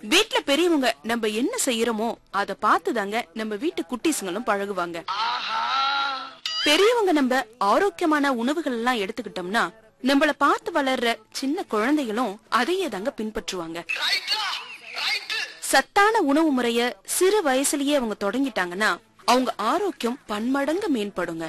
வீட்ல பெரியவங்க நம்ம என்ன செய்யறோமோ அத பார்த்துதாங்க நம்ம வீட்டு குட்டீஸுங்களும் பழகுவாங்க பெரியவங்க நம்ம ஆரோக்கியமான உணவுகள் எல்லாம் எடுத்துக்கிட்டோம்னா நம்மள பார்த்து வளர்ற சின்ன குழந்தைகளும் அதையே தாங்க பின்பற்றுவாங்க சத்தான உணவு முறைய சிறு வயசுலயே அவங்க தொடங்கிட்டாங்கன்னா அவங்க ஆரோக்கியம் பன்மடங்கு மேம்படுங்க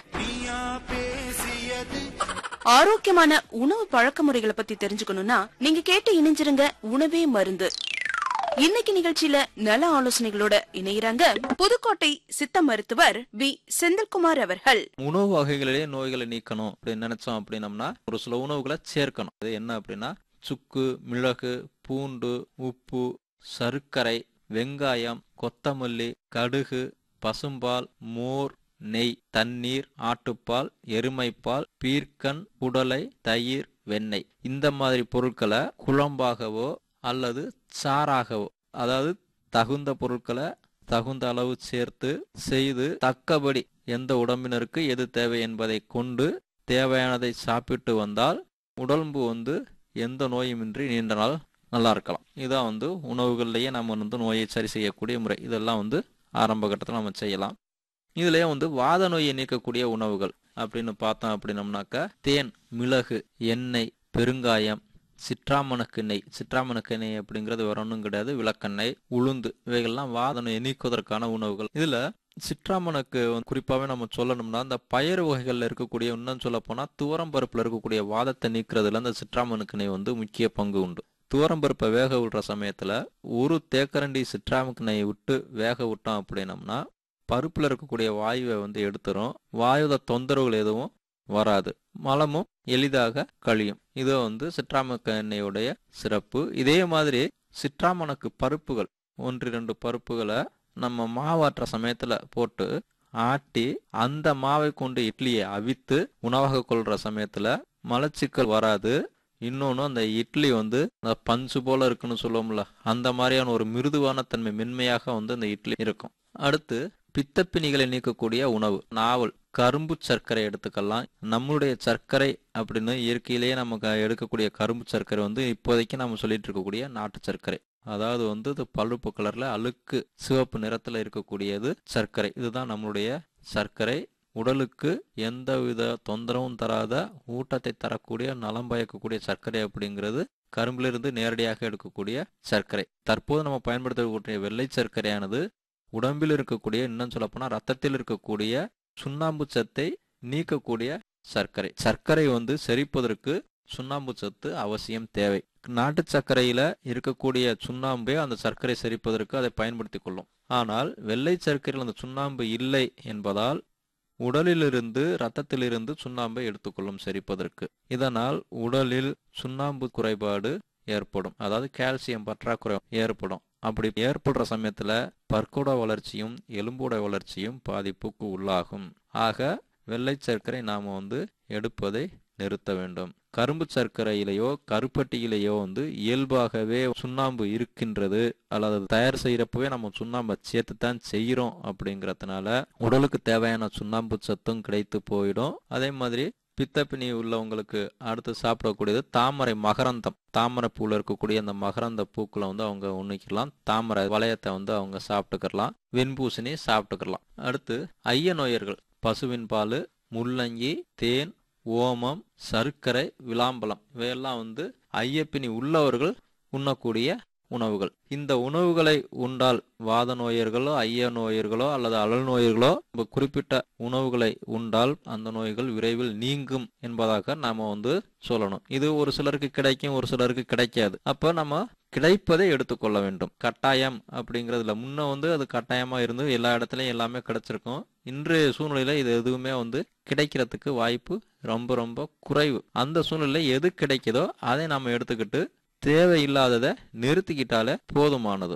ஆரோக்கியமான உணவு பழக்க முறைகளை பத்தி தெரிஞ்சுக்கணும்னா நீங்க கேட்டு இணைஞ்சிருங்க உணவே மருந்து இன்னைக்கு நிகழ்ச்சியில நல ஆலோசனைகளோட இணையறாங்க புதுக்கோட்டை சித்த மருத்துவர் வி செந்தில்குமார் அவர்கள் உணவு வகைகளிலே நோய்களை நீக்கணும் அப்படின்னு நினைச்சோம் அப்படின்னம்னா ஒரு சில உணவுகளை சேர்க்கணும் அது என்ன அப்படின்னா சுக்கு மிளகு பூண்டு உப்பு சர்க்கரை வெங்காயம் கொத்தமல்லி கடுகு பசும்பால் மோர் நெய் தண்ணீர் ஆட்டுப்பால் எருமைப்பால் பீர்க்கன் குடலை தயிர் வெண்ணெய் இந்த மாதிரி பொருட்களை குழம்பாகவோ அல்லது சாறாகவோ அதாவது தகுந்த பொருட்களை தகுந்த அளவு சேர்த்து செய்து தக்கபடி எந்த உடம்பினருக்கு எது தேவை என்பதை கொண்டு தேவையானதை சாப்பிட்டு வந்தால் உடம்பு வந்து எந்த நோயுமின்றி நீண்ட நாள் நல்லா இருக்கலாம் இதான் வந்து உணவுகள்லேயே நம்ம வந்து நோயை சரி செய்யக்கூடிய முறை இதெல்லாம் வந்து ஆரம்ப கட்டத்தில் நம்ம செய்யலாம் இதுலயே வந்து வாத நோயை நீக்கக்கூடிய உணவுகள் அப்படின்னு பார்த்தோம் அப்படின்னம்னாக்கா தேன் மிளகு எண்ணெய் பெருங்காயம் சிற்றாமணக்கு நெய் சிற்றாமணக்கு நெய் அப்படிங்கிறது வேற ஒன்றும் கிடையாது விளக்கெண்ணெய் உளுந்து இவைகள்லாம் வாத நோயை நீக்குவதற்கான உணவுகள் இதுல சிற்றாமணக்கு வந்து குறிப்பாவே நம்ம சொல்லணும்னா இந்த பயறு வகைகள்ல இருக்கக்கூடிய இன்னும் சொல்ல போனா துவரம் பருப்புல இருக்கக்கூடிய வாதத்தை நீக்கிறதுல இந்த சிற்றாமணக்கு நெய் வந்து முக்கிய பங்கு உண்டு துவரம் பருப்பை வேக விடுற சமயத்துல ஒரு தேக்கரண்டி சிற்றாமணக்கு நெய் விட்டு வேக விட்டோம் அப்படின்னம்னா பருப்புல இருக்கக்கூடிய வாயுவை வந்து எடுத்துரும் வாயுத தொந்தரவுகள் எதுவும் வராது மலமும் எளிதாக கழியும் இது வந்து சிற்றாமணக்கு எண்ணெயுடைய சிறப்பு இதே மாதிரி சிற்றாமணக்கு பருப்புகள் ஒன்று இரண்டு பருப்புகளை நம்ம மாவாட்டுற சமயத்துல போட்டு ஆட்டி அந்த மாவை கொண்டு இட்லியை அவித்து உணவாக கொள்ற சமயத்துல மலச்சிக்கல் வராது இன்னொன்று அந்த இட்லி வந்து அந்த பஞ்சு போல இருக்குன்னு சொல்லுவோம்ல அந்த மாதிரியான ஒரு மிருதுவான தன்மை மென்மையாக வந்து அந்த இட்லி இருக்கும் அடுத்து பித்தப்பிணிகளை நீக்கக்கூடிய உணவு நாவல் கரும்பு சர்க்கரை எடுத்துக்கலாம் நம்மளுடைய சர்க்கரை அப்படின்னு இயற்கையிலேயே நமக்கு எடுக்கக்கூடிய கரும்பு சர்க்கரை வந்து இப்போதைக்கு நம்ம சொல்லிட்டு இருக்கக்கூடிய நாட்டு சர்க்கரை அதாவது வந்து இது பழுப்பு கலர்ல அழுக்கு சிவப்பு நிறத்துல இருக்கக்கூடியது சர்க்கரை இதுதான் நம்மளுடைய சர்க்கரை உடலுக்கு எந்தவித தொந்தரவும் தராத ஊட்டத்தை தரக்கூடிய நலம் பயக்கக்கூடிய சர்க்கரை அப்படிங்கிறது கரும்பிலிருந்து நேரடியாக எடுக்கக்கூடிய சர்க்கரை தற்போது நம்ம பயன்படுத்தக்கூடிய வெள்ளை சர்க்கரையானது உடம்பில் இருக்கக்கூடிய இன்னும் சொல்லப்போனா ரத்தத்தில் இருக்கக்கூடிய சுண்ணாம்பு சத்தை நீக்கக்கூடிய சர்க்கரை சர்க்கரை வந்து செரிப்பதற்கு சுண்ணாம்பு சத்து அவசியம் தேவை நாட்டு சர்க்கரையில இருக்கக்கூடிய சுண்ணாம்பே அந்த சர்க்கரை செரிப்பதற்கு அதை பயன்படுத்தி கொள்ளும் ஆனால் வெள்ளை சர்க்கரையில் அந்த சுண்ணாம்பு இல்லை என்பதால் உடலிலிருந்து இரத்தத்திலிருந்து சுண்ணாம்பை எடுத்துக்கொள்ளும் செரிப்பதற்கு இதனால் உடலில் சுண்ணாம்பு குறைபாடு ஏற்படும் அதாவது கால்சியம் பற்றாக்குறை ஏற்படும் அப்படி ஏற்படுற சமயத்துல பற்கூட வளர்ச்சியும் எலும்போட வளர்ச்சியும் பாதிப்புக்கு உள்ளாகும் ஆக வெள்ளை சர்க்கரை நாம வந்து எடுப்பதை நிறுத்த வேண்டும் கரும்பு சர்க்கரையிலேயோ கருப்பட்டியிலேயோ வந்து இயல்பாகவே சுண்ணாம்பு இருக்கின்றது அல்லது தயார் செய்யறப்பவே நம்ம சுண்ணாம்பை சேர்த்து தான் செய்யறோம் அப்படிங்கறதுனால உடலுக்கு தேவையான சுண்ணாம்பு சத்தும் கிடைத்து போயிடும் அதே மாதிரி பித்தப்பினி உள்ளவங்களுக்கு அடுத்து சாப்பிடக்கூடியது தாமரை மகரந்தம் தாமரை பூவில் இருக்கக்கூடிய அந்த மகரந்த பூக்களை வந்து அவங்க உண்ணிக்கலாம் தாமரை வளையத்தை வந்து அவங்க சாப்பிட்டுக்கலாம் வெண்பூசணி சாப்பிட்டுக்கலாம் அடுத்து ஐய நோயர்கள் பசுவின் பால் முள்ளங்கி தேன் ஓமம் சர்க்கரை விளாம்பலம் இவையெல்லாம் வந்து ஐயப்பினி உள்ளவர்கள் உண்ணக்கூடிய உணவுகள் இந்த உணவுகளை உண்டால் வாத நோயர்களோ ஐய நோயர்களோ அல்லது அழல் நோயர்களோ குறிப்பிட்ட உணவுகளை உண்டால் அந்த நோய்கள் விரைவில் நீங்கும் என்பதாக நாம வந்து சொல்லணும் இது ஒரு சிலருக்கு கிடைக்கும் ஒரு சிலருக்கு கிடைக்காது அப்ப நம்ம கிடைப்பதை எடுத்துக்கொள்ள வேண்டும் கட்டாயம் அப்படிங்கிறதுல முன்ன வந்து அது கட்டாயமா இருந்து எல்லா இடத்துலயும் எல்லாமே கிடைச்சிருக்கும் இன்றைய சூழ்நிலையில இது எதுவுமே வந்து கிடைக்கிறதுக்கு வாய்ப்பு ரொம்ப ரொம்ப குறைவு அந்த சூழ்நிலை எது கிடைக்குதோ அதை நாம எடுத்துக்கிட்டு தேவையில்லாததை நிறுத்திக்கிட்டாலே போதுமானது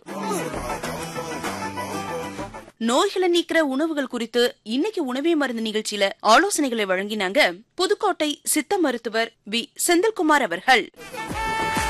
நோய்களை நீக்கிற உணவுகள் குறித்து இன்னைக்கு உணவே மருந்து நிகழ்ச்சியில ஆலோசனைகளை வழங்கினாங்க புதுக்கோட்டை சித்த மருத்துவர் வி செந்தில்குமார் அவர்கள்